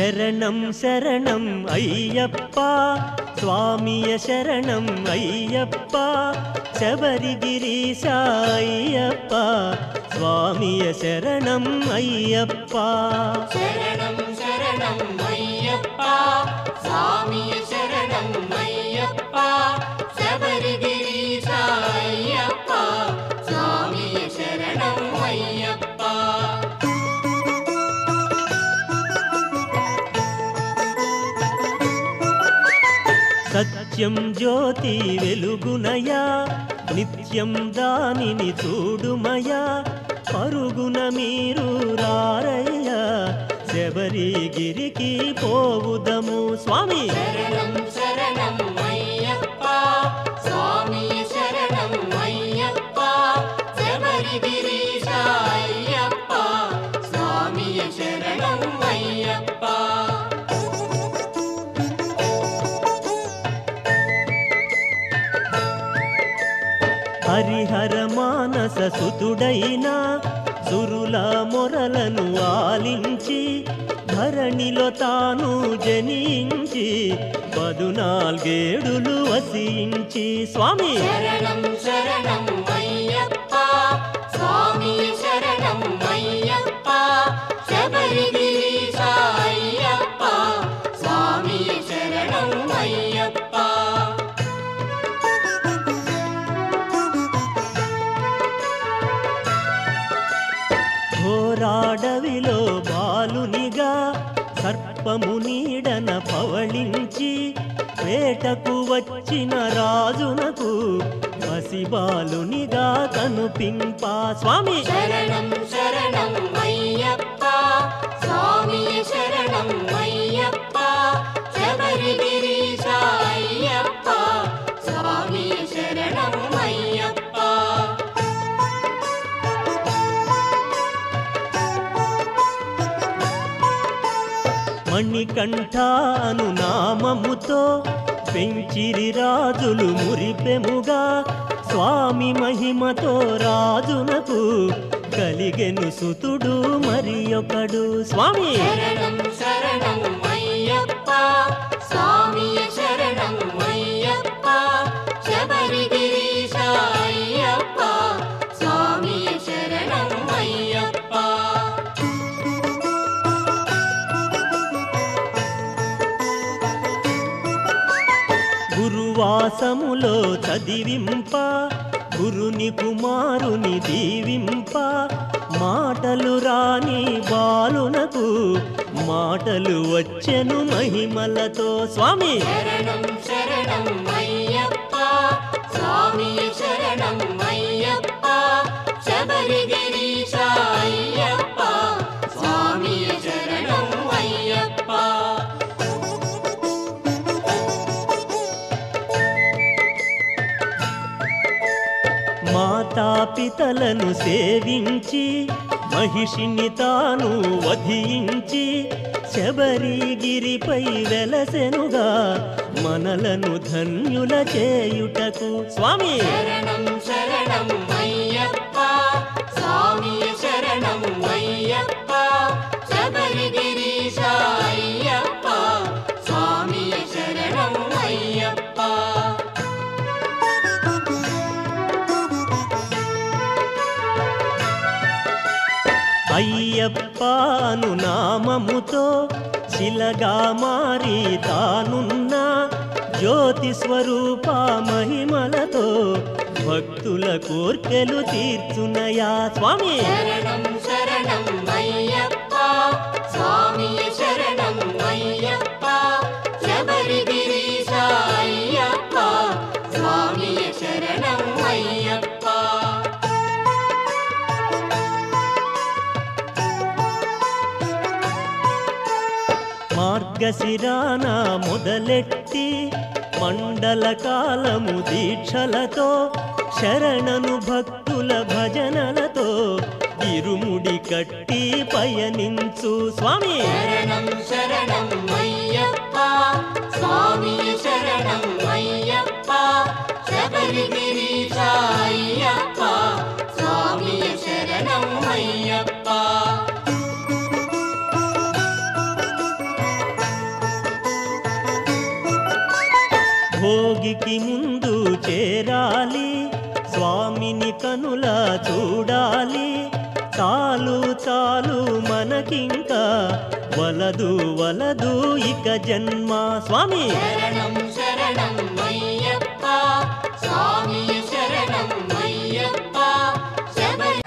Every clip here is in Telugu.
శరణం శరణం అయ్యప్ప స్వామియ శరణం అయ్యప్ప శబరిగిరీశ అయ్యప్ప స్వామియ శరణం అయ్యప్ప శరణం శరణం అయ్యప్ప స్వామియ శరణం అయ్యప్ప శబరిగిరీశ అయ్యప్ప స్వామియ శరణం అయ్యప్ప సత్యం జ్యోతి వెలుగునయా నిత్యం దానిని చూడుమయా పరుగున మీరు రారయ్యా శబరిగిరికి పోవుదము స్వామి శరణం శరణం అయ్యప్ప స్వామియ శరణం అయ్యప్ప శబరిగిరీశ అయ్యప్ప స్వామియ శరణం అయ్యప్ప హరిహర మానస సుతుడైన సురుల మొరలను ఆలించి ధరణిలో తాను జనించి పదునాల్గేడులు వసించి స్వామి శరణం శరణం అయ్యప్ప స్వామి శరణం అయ్యప్ప శబరిగిరీశ అయ్యప్ప స్వామి శరణం అయ్యప్ప ఘోరాడవిలో బాలునిగా సర్పము నీడన పవళించి వేటకు వచ్చిన రాజునకు పసిబాలునిగా కనుపింప స్వామి శరణం శరణం అయ్యప్ప స్వామి శరణం అయ్యప్ప శబరిగిరీశ అయ్యప్ప స్వామి శరణం అయ్యప్ప మణికంఠాను నామముతో పెంచిరి రాజులు మురిపెముగా స్వామి మహిమతో రాజునకు కలిగెను సుతుడు మరి ఒకడు స్వామి శరణం శరణం అయ్యప్ప స్వామి శరణం అయ్యప్ప శబరిగిరీశ అయ్యప్ప స్వామి శరణం అయ్యప్ప గురువాసములో చదివింప గురుని కుమారుని దీవింప మాటలు రాని బాలునకు మాటలు వచ్చెను మహిమలతో స్వామి శరణం శరణం అయ్యప్ప స్వామి శరణం అయ్యప్ప శబరిగిరీశ అయ్యప్ప స్వామి శరణం అయ్యప్ప మాతాపితలను సేవించి మహిషిని తాను వధించి శబరిగిరిపై వెలసెనుగా మనలను ధన్యుల చేయుటకు స్వామి శరణం శరణం అయ్యప్ప స్వామి శరణం అయ్యప్ప శబరిగిరీశ అయ్యప్ప స్వామి శరణం అయ్యప్ప అయ్యప్పను నామముతో శిలగా మారి తానున్న జ్యోతి స్వరూప మహిమలతో భక్తుల కోర్కెలు తీర్చునయా స్వామి శరణం శరణం అయ్యప్ప స్వామి శరణం అయ్యప్ప శబరిగిరీశ అయ్యప్ప స్వామి శరణం అయ్యప్ప మార్గశిరాన మొదలెట్టి మండల కాలము దీక్షలతో శరణను భక్తుల భజనలతో ఇరుముడి కట్టి పయనించు స్వామి శరణం శరణం అయ్యప్ప స్వామి శరణం అయ్యప్ప శబరిగిరీశ అయ్యప్ప స్వామి శరణం అయ్యప్ప భోగికి ముందు చేరాలి స్వామిని కనుల చూడాలి చాలు చాలు మనకింకా వలదు వలదు ఇక జన్మ స్వామి శరణం శరణం అయ్యప్ప స్వామి శరణం అయ్యప్ప శబరి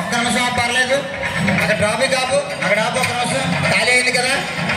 ఒక్క నిమిషం పర్లేదు అక్కడ ట్రాఫిక్ ఆపు అక్కడ ఆపు ఒక్క నిమిషం ఖాళీ అయింది కదా